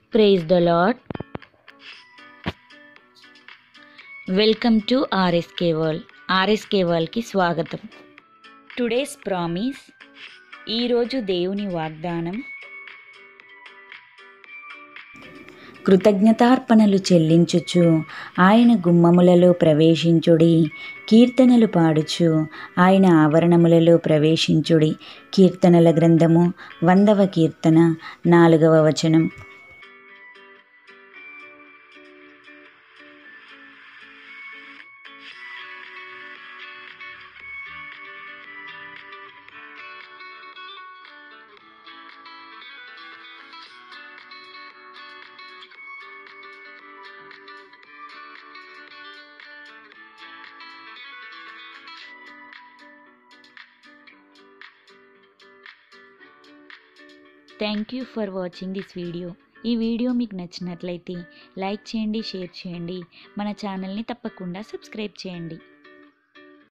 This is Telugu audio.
praise the lord welcome to RSK world RSK వరల్డ్కి స్వాగతం టుడేస్ ప్రామిస్ ఈరోజు దేవుని వాగ్దానం కృతజ్ఞతార్పణలు చెల్లించుచు ఆయన గుమ్మములలో ప్రవేశించుడి కీర్తనలు పాడుచు ఆయన ఆవరణములలో ప్రవేశించుడి కీర్తనల గ్రంథము వందవ కీర్తన నాలుగవ వచనం thank you for watching this video ఈ వీడియో మీకు నచ్చినట్లయితే లైక్ చేయండి షేర్ చేయండి మన ఛానల్ని తప్పకుండా సబ్స్క్రైబ్ చేయండి